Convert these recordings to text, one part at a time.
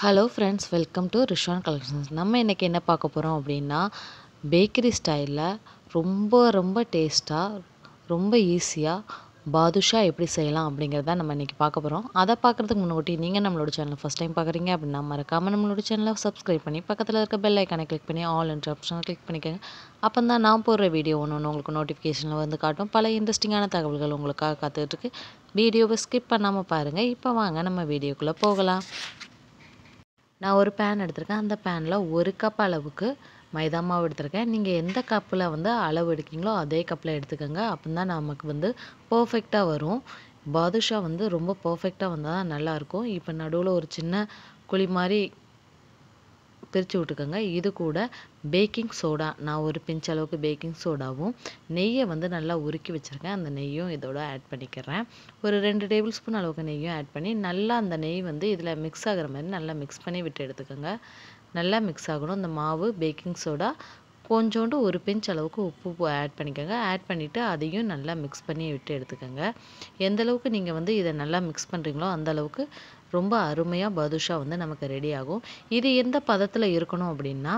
hello friends welcome to Rizwan collections நம்ம இன்றைக்கி என்ன பார்க்க போகிறோம் அப்படின்னா பேக்கரி ஸ்டைலில் ரொம்ப ரொம்ப டேஸ்ட்டாக ரொம்ப ஈஸியாக பாதுஷா எப்படி செய்யலாம் அப்படிங்கிறத நம்ம இன்றைக்கி பார்க்க போகிறோம் அதை பார்க்குறதுக்கு முன்னாடி நீங்கள் நம்மளோட சேனலை ஃபஸ்ட் டைம் பார்க்குறீங்க அப்படின்னா மறக்காமல் நம்மளோட சேனலை சப்ஸ்கிரைப் பண்ணி பக்கத்தில் இருக்க பெல் ஐக்கானை கிளிக் பண்ணி ஆல் என்ற ஆப்ஷனை கிளிக் பண்ணிக்கோங்க அப்போ தான் நான் போடுற வீடியோ ஒன்று ஒன்று உங்களுக்கு நோட்டிஃபிகேஷனில் வந்து காட்டும் பல இன்ட்ரெஸ்டிங்கான தகவல்கள் உங்களுக்காக காத்துட்ருக்கு வீடியோவை ஸ்கிப் பண்ணாமல் பாருங்கள் இப்போ வாங்க நம்ம வீடியோக்குள்ளே போகலாம் நான் ஒரு பேன் எடுத்திருக்கேன் அந்த பேனில் ஒரு கப் அளவுக்கு மைதா மாவு எடுத்திருக்கேன் நீங்கள் எந்த கப்பில் வந்து அளவு எடுக்கீங்களோ அதே கப்பில் எடுத்துக்கோங்க அப்போ தான் நமக்கு வந்து பர்ஃபெக்டாக வரும் பாதுஷா வந்து ரொம்ப பர்ஃபெக்டாக வந்தால் தான் நல்லாயிருக்கும் இப்போ நடுவில் ஒரு சின்ன குழி மாதிரி பிரித்து விட்டுக்கோங்க இது கூட பேக்கிங் சோடா நான் ஒரு பிஞ்ச் அளவுக்கு பேக்கிங் சோடாவும் நெய்யை வந்து நல்லா உருக்கி வச்சுருக்கேன் அந்த நெய்யும் இதோட ஆட் பண்ணிக்கிறேன் ஒரு ரெண்டு டேபிள் ஸ்பூன் அளவுக்கு நெய்யும் ஆட் பண்ணி நல்லா அந்த நெய் வந்து இதில் மிக்ஸ் ஆகிற மாதிரி நல்லா மிக்ஸ் பண்ணி விட்டு எடுத்துக்கோங்க நல்லா மிக்ஸ் ஆகணும் இந்த மாவு பேக்கிங் சோடா கொஞ்சோண்டு ஒரு பிஞ்ச் அளவுக்கு உப்பு ஆட் பண்ணிக்கோங்க ஆட் பண்ணிவிட்டு அதையும் நல்லா மிக்ஸ் பண்ணி விட்டு எடுத்துக்கோங்க எந்த அளவுக்கு நீங்கள் வந்து இதை நல்லா மிக்ஸ் பண்ணுறீங்களோ அந்த அளவுக்கு ரொம்ப அருமையாக பதுஷா வந்து நமக்கு ரெடி ஆகும் இது எந்த பதத்தில் இருக்கணும் அப்படின்னா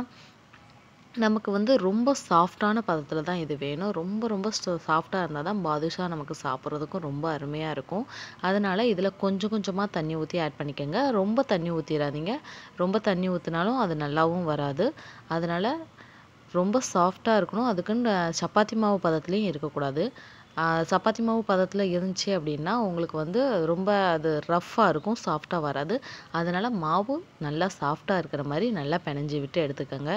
நமக்கு வந்து ரொம்ப சாஃப்டான பதத்தில் தான் இது வேணும் ரொம்ப ரொம்ப சாஃப்டாக இருந்தால் தான் பாதுஷா நமக்கு சாப்பிட்றதுக்கும் ரொம்ப அருமையாக இருக்கும் அதனால் இதில் கொஞ்சம் கொஞ்சமாக தண்ணி ஊற்றி ஆட் பண்ணிக்கோங்க ரொம்ப தண்ணி ஊற்றிடாதீங்க ரொம்ப தண்ணி ஊற்றினாலும் அது நல்லாவும் வராது அதனால் ரொம்ப சாஃப்டாக இருக்கணும் அதுக்குன்னு சப்பாத்தி மாவு பதத்துலேயும் இருக்கக்கூடாது சப்பாத்தி மாவு பதத்தில் இருந்துச்சு அப்படின்னா உங்களுக்கு வந்து ரொம்ப அது ரஃப்பாக இருக்கும் சாஃப்டாக வராது அதனால் மாவு நல்லா சாஃப்டாக இருக்கிற மாதிரி நல்லா பிணைஞ்சி விட்டு எடுத்துக்கோங்க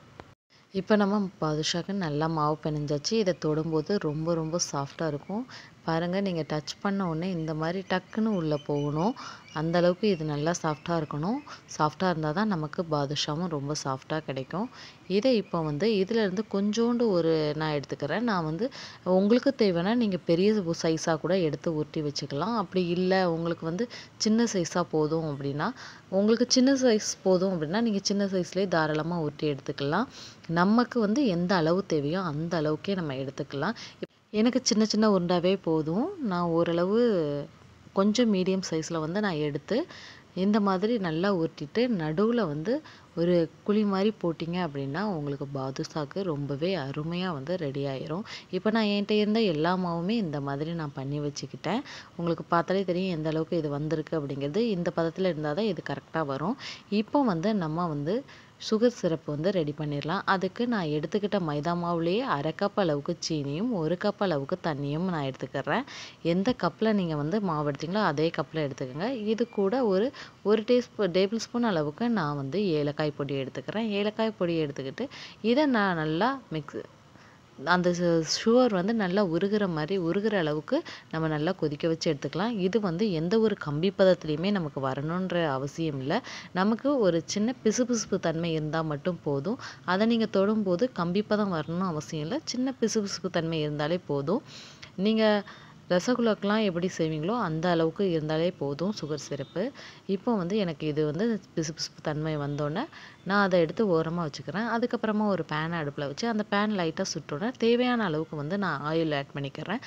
இப்போ நம்ம பாதுஷாக்கு நல்லா மாவு பிணைஞ்சாச்சு இதை தொடும்போது ரொம்ப ரொம்ப சாஃப்டாக இருக்கும் பாருங்கள் நீங்கள் டச் பண்ண உடனே இந்த மாதிரி டக்குன்னு உள்ளே போகணும் அந்தளவுக்கு இது நல்லா சாஃப்டாக இருக்கணும் சாஃப்டாக இருந்தால் தான் நமக்கு பாதுஷாவும் ரொம்ப சாஃப்டாக கிடைக்கும் இதை இப்போ வந்து இதிலேருந்து கொஞ்சோண்டு ஒரு நான் எடுத்துக்கிறேன் நான் வந்து உங்களுக்கு தேவைன்னா நீங்கள் பெரிய சைஸாக கூட எடுத்து உருட்டி வச்சுக்கலாம் அப்படி இல்லை உங்களுக்கு வந்து சின்ன சைஸாக போதும் அப்படின்னா உங்களுக்கு சின்ன சைஸ் போதும் அப்படின்னா நீங்கள் சின்ன சைஸ்லேயே தாராளமாக உருட்டி எடுத்துக்கலாம் நமக்கு வந்து எந்த அளவு தேவையோ அந்த அளவுக்கே நம்ம எடுத்துக்கலாம் எனக்கு சின்ன சின்ன உருண்டாவே போதும் நான் ஓரளவு கொஞ்சம் மீடியம் சைஸில் வந்து நான் எடுத்து இந்த மாதிரி நல்லா உருட்டிட்டு நடுவில் வந்து ஒரு குழி மாதிரி போட்டிங்க அப்படின்னா உங்களுக்கு பாதுஷாக்கு ரொம்பவே அருமையாக வந்து ரெடி ஆயிரும் இப்போ நான் என்கிட்ட இருந்த எல்லா மாவுமே இந்த மாதிரி நான் பண்ணி வச்சுக்கிட்டேன் உங்களுக்கு பார்த்தாலே தெரியும் எந்த அளவுக்கு இது வந்திருக்கு அப்படிங்கிறது இந்த பதத்தில் இருந்தால் தான் இது கரெக்டாக வரும் இப்போ வந்து நம்ம வந்து சுகர் சிரப்பு வந்து ரெடி பண்ணிடலாம் அதுக்கு நான் எடுத்துக்கிட்ட மைதா மாவுலேயே அரை கப் அளவுக்கு சீனியும் ஒரு கப் அளவுக்கு தண்ணியும் நான் எடுத்துக்கிறேன் எந்த கப்பில் நீங்கள் வந்து மாவு எடுத்தீங்களோ அதே கப்பில் எடுத்துக்கோங்க இது கூட ஒரு ஒரு டீஸ்பூ டேபிள் ஸ்பூன் அளவுக்கு நான் வந்து ஏலக்காய் பொடி எடுத்துக்கிறேன் ஏலக்காய் பொடி எடுத்துக்கிட்டு இதை நான் நல்லா மிக்ஸ் அந்த சுகர் வந்து நல்லா உருகிற மாதிரி உருகிற அளவுக்கு நம்ம நல்லா கொதிக்க வச்சு எடுத்துக்கலாம் இது வந்து எந்த ஒரு கம்பி பதத்துலேயுமே நமக்கு வரணுன்ற அவசியம் இல்லை நமக்கு ஒரு சின்ன பிசுபிசுப்பு தன்மை இருந்தால் மட்டும் போதும் அதை நீங்கள் தொடும்போது கம்பி பதம் வரணும்னு அவசியம் இல்லை சின்ன பிசுபிசுப்பு தன்மை இருந்தாலே போதும் நீங்கள் ரசகுல்லாக்கெலாம் எப்படி செய்வீங்களோ அந்த அளவுக்கு இருந்தாலே போதும் சுகர் சிரப்பு இப்போ வந்து எனக்கு இது வந்து பிசு பிசுப்பு தன்மை வந்தோடனே நான் அதை எடுத்து ஓரமாக வச்சுக்கிறேன் அதுக்கப்புறமா ஒரு பேன் அடுப்பில் வச்சு அந்த பேன் லைட்டாக சுட்டோன்னே தேவையான அளவுக்கு வந்து நான் ஆயில் ஆட் பண்ணிக்கிறேன்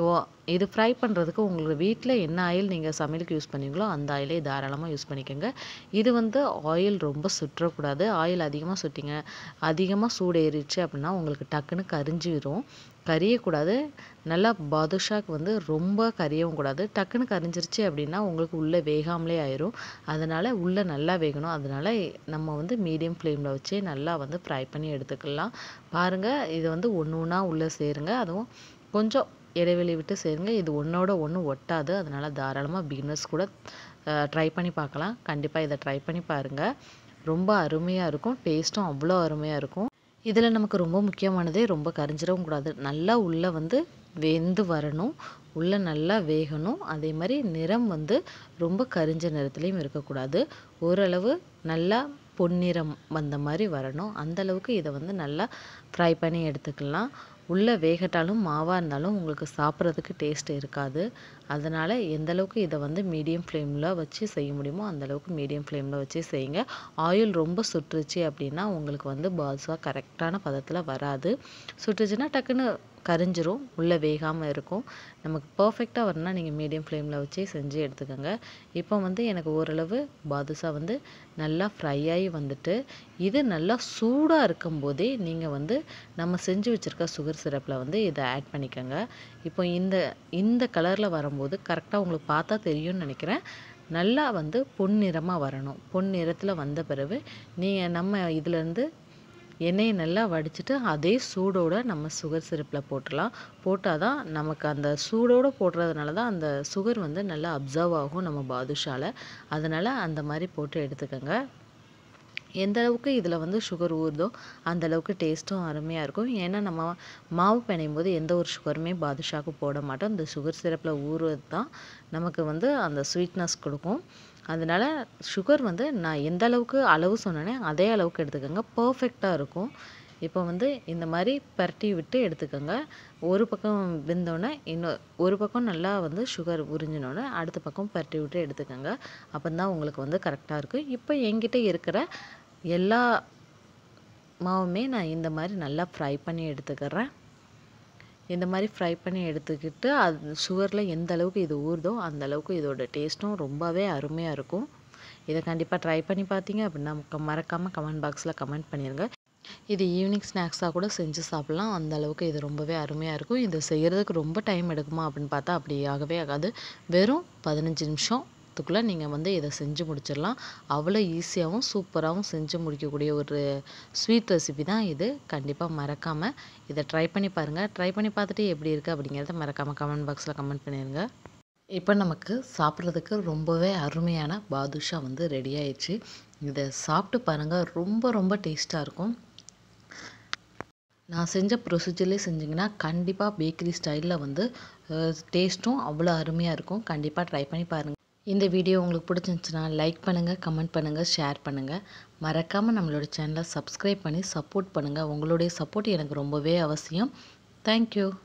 இது ஃப்ரை பண்ணுறதுக்கு உங்களுக்கு வீட்டில் என்ன ஆயில் நீங்கள் சமையலுக்கு யூஸ் பண்ணுவீங்களோ அந்த ஆயிலே தாராளமாக யூஸ் பண்ணிக்கோங்க இது வந்து ஆயில் ரொம்ப சுற்றக்கூடாது ஆயில் அதிகமாக சுட்டிங்க அதிகமாக சூடு ஏறிடுச்சு அப்படின்னா உங்களுக்கு டக்குன்னு கரிஞ்சு வரும் கரியக்கூடாது நல்லா பாதுஷாக்கு வந்து ரொம்ப கரியவும் கூடாது டக்குன்னு கரிஞ்சிருச்சு அப்படின்னா உங்களுக்கு உள்ளே வேகாமலே ஆயிரும் அதனால் உள்ளே நல்லா வேகணும் அதனால் நம்ம வந்து மீடியம் ஃப்ளேமில் வச்சு நல்லா வந்து ஃப்ரை பண்ணி எடுத்துக்கலாம் பாருங்கள் இது வந்து ஒன்று ஒன்றா உள்ளே சேருங்க அதுவும் கொஞ்சம் இடைவெளி விட்டு சேருங்க இது ஒன்றோட ஒன்று ஒட்டாது அதனால் தாராளமாக பிகினர்ஸ் கூட ட்ரை பண்ணி பார்க்கலாம் கண்டிப்பாக இதை ட்ரை பண்ணி பாருங்கள் ரொம்ப அருமையாக இருக்கும் டேஸ்ட்டும் அவ்வளோ அருமையாக இருக்கும் இதில் நமக்கு ரொம்ப முக்கியமானதே ரொம்ப கரிஞ்சிடவும் கூடாது நல்லா உள்ளே வந்து வெந்து வரணும் உள்ளே நல்லா வேகணும் அதே மாதிரி நிறம் வந்து ரொம்ப கரிஞ்ச நிறத்துலையும் இருக்கக்கூடாது ஓரளவு நல்லா பொன்னிறம் வந்த மாதிரி வரணும் அந்தளவுக்கு இதை வந்து நல்லா ஃப்ரை பண்ணி எடுத்துக்கலாம் உள்ளே வேகட்டாலும் மாவாக இருந்தாலும் உங்களுக்கு சாப்பிட்றதுக்கு டேஸ்ட் இருக்காது அதனால் எந்த அளவுக்கு இதை வந்து மீடியம் ஃப்ளேமில் வச்சு செய்ய முடியுமோ அந்த அளவுக்கு மீடியம் ஃப்ளேமில் வச்சு செய்யுங்க ஆயில் ரொம்ப சுட்டுருச்சு அப்படின்னா உங்களுக்கு வந்து பாதுஷா கரெக்டான பதத்தில் வராது சுட்டுச்சுன்னா டக்குன்னு கரிஞ்சிரும் உள்ளே வேகாமல் இருக்கும் நமக்கு பர்ஃபெக்டாக வரணும்னா நீங்கள் மீடியம் ஃப்ளேமில் வச்சே செஞ்சு எடுத்துக்கோங்க இப்போ வந்து எனக்கு ஓரளவு பாதுஷா வந்து நல்லா ஃப்ரை ஆகி வந்துட்டு இது நல்லா சூடாக இருக்கும்போதே நீங்கள் வந்து நம்ம செஞ்சு வச்சுருக்க சுகர் சிரப்பில் வந்து இதை ஆட் பண்ணிக்கோங்க இப்போ இந்த இந்த கலரில் வரும்போது கரெக்டாக உங்களுக்கு பார்த்தா தெரியும்னு நினைக்கிறேன் நல்லா வந்து பொன்னிறமாக வரணும் பொன்னிறத்தில் வந்த பிறகு நீங்கள் நம்ம இதுலேருந்து எண்ணெயை நல்லா வடிச்சிட்டு அதே சூடோட நம்ம சுகர் சிரப்பில் போட்டுடலாம் போட்டால் தான் நமக்கு அந்த சூடோடு போடுறதுனால தான் அந்த சுகர் வந்து நல்லா அப்சர்வ் ஆகும் நம்ம பாதுஷாவில் அதனால் அந்த மாதிரி போட்டு எடுத்துக்கோங்க எந்த அளவுக்கு இதில் வந்து சுகர் ஊறுதோ அந்த அளவுக்கு டேஸ்ட்டும் அருமையாக இருக்கும் ஏன்னா நம்ம மாவு பிணையும் போது எந்த ஒரு சுகருமே பாதுஷாவுக்கு போட மாட்டோம் இந்த சுகர் சிரப்பில் ஊறுறது தான் நமக்கு வந்து அந்த ஸ்வீட்னஸ் கொடுக்கும் அதனால் சுகர் வந்து நான் எந்த அளவுக்கு அளவு சொன்னேனே அதே அளவுக்கு எடுத்துக்கோங்க பர்ஃபெக்டாக இருக்கும் இப்போ வந்து இந்த மாதிரி பரட்டி விட்டு எடுத்துக்கோங்க ஒரு பக்கம் வெந்தோடனே இன்னும் ஒரு பக்கம் நல்லா வந்து சுகர் உறிஞ்சினோடனே அடுத்த பக்கம் பரட்டி விட்டு எடுத்துக்கோங்க அப்போ தான் உங்களுக்கு வந்து கரெக்டாக இருக்கும் இப்போ என்கிட்ட இருக்கிற எல்லா மாவுமே நான் இந்த மாதிரி நல்லா ஃப்ரை பண்ணி எடுத்துக்கிறேன் இந்த மாதிரி ஃப்ரை பண்ணி எடுத்துக்கிட்டு அது சுகரில் எந்த அளவுக்கு இது ஊறுதோ அந்த அளவுக்கு இதோட டேஸ்ட்டும் ரொம்பவே அருமையாக இருக்கும் இதை கண்டிப்பாக ட்ரை பண்ணி பார்த்தீங்க அப்படின்னா மறக்காமல் கமெண்ட் பாக்ஸில் கமெண்ட் பண்ணிடுங்க இது ஈவினிங் ஸ்நாக்ஸாக கூட செஞ்சு சாப்பிட்லாம் அந்த அளவுக்கு இது ரொம்பவே அருமையாக இருக்கும் இது செய்கிறதுக்கு ரொம்ப டைம் எடுக்குமா அப்படின்னு பார்த்தா அப்படி ஆகவே ஆகாது வெறும் பதினஞ்சு நிமிஷத்துக்குள்ளே நீங்கள் வந்து இதை செஞ்சு முடிச்சிடலாம் அவ்வளோ ஈஸியாகவும் சூப்பராகவும் செஞ்சு முடிக்கக்கூடிய ஒரு ஸ்வீட் ரெசிபி தான் இது கண்டிப்பாக மறக்காமல் இதை ட்ரை பண்ணி பாருங்கள் ட்ரை பண்ணி பார்த்துட்டு எப்படி இருக்குது அப்படிங்கிறத மறக்காமல் கமெண்ட் பாக்ஸில் கமெண்ட் பண்ணிடுங்க இப்போ நமக்கு சாப்பிட்றதுக்கு ரொம்பவே அருமையான பாதுஷா வந்து ரெடி ஆயிடுச்சு இதை சாப்பிட்டு பாருங்கள் ரொம்ப ரொம்ப டேஸ்ட்டாக இருக்கும் நான் செஞ்ச ப்ரொசீஜர்லேயே செஞ்சிங்கன்னா கண்டிப்பாக பேக்கரி ஸ்டைலில் வந்து டேஸ்ட்டும் அவ்வளோ அருமையாக இருக்கும் கண்டிப்பாக ட்ரை பண்ணி பாருங்கள் இந்த வீடியோ உங்களுக்கு பிடிச்சிருந்துச்சுன்னா லைக் பண்ணுங்கள் கமெண்ட் பண்ணுங்கள் ஷேர் பண்ணுங்கள் மறக்காமல் நம்மளோட சேனலை சப்ஸ்கிரைப் பண்ணி சப்போர்ட் பண்ணுங்கள் உங்களுடைய சப்போர்ட் எனக்கு ரொம்பவே அவசியம் தேங்க்யூ